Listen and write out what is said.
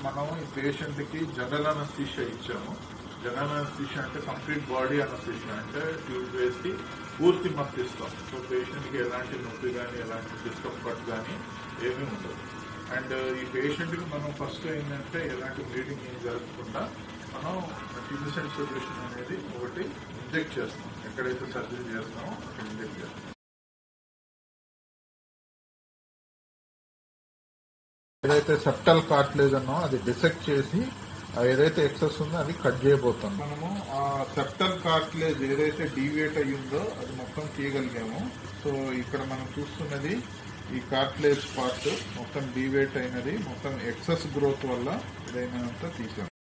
మనం ఈ పేషెంట్ కి జనరల్ అనస్థీషియా ఇచ్చాము జనరల్ అనస్థీషియా అంటే కంప్లీట్ బాడీ అనస్థీషియా అంటే ట్యూబ్ వేసి పూర్తి మత్తిస్తాం సో పేషెంట్ కి ఎలాంటి నొప్పి కానీ ఎలాంటి డిస్కంఫర్ట్ కానీ ఏమీ ఉండదు అండ్ ఈ పేషెంట్ కి మనం ఫస్ట్ ఏంటంటే ఎలాంటి బ్లీడింగ్ ఏం జరగకుండా మనం ట్యూబిసెంట్ సొల్యూషన్ అనేది ఒకటి ఇంజెక్ట్ చేస్తాం ఎక్కడైతే సర్జరీ చేస్తామో అక్కడ ఇంజెక్ట్ చేస్తాం ఏదైతే సెప్టల్ కార్ట్లేజ్ అన్నో అది డిసెక్ట్ చేసి ఆ ఏదైతే ఎక్సెస్ ఉందో అది కట్ చేయబోతాం మనము ఆ సెప్టల్ కార్ట్లేజ్ ఏదైతే డీవియేట్ అయ్యిందో అది మొత్తం తీయగలిగాము సో ఇక్కడ మనం చూస్తున్నది ఈ కార్ట్లేజ్ పార్ట్ మొత్తం డీవియేట్ అయినది మొత్తం ఎక్సెస్ గ్రోత్ వల్ల ఇదైనంత తీసాం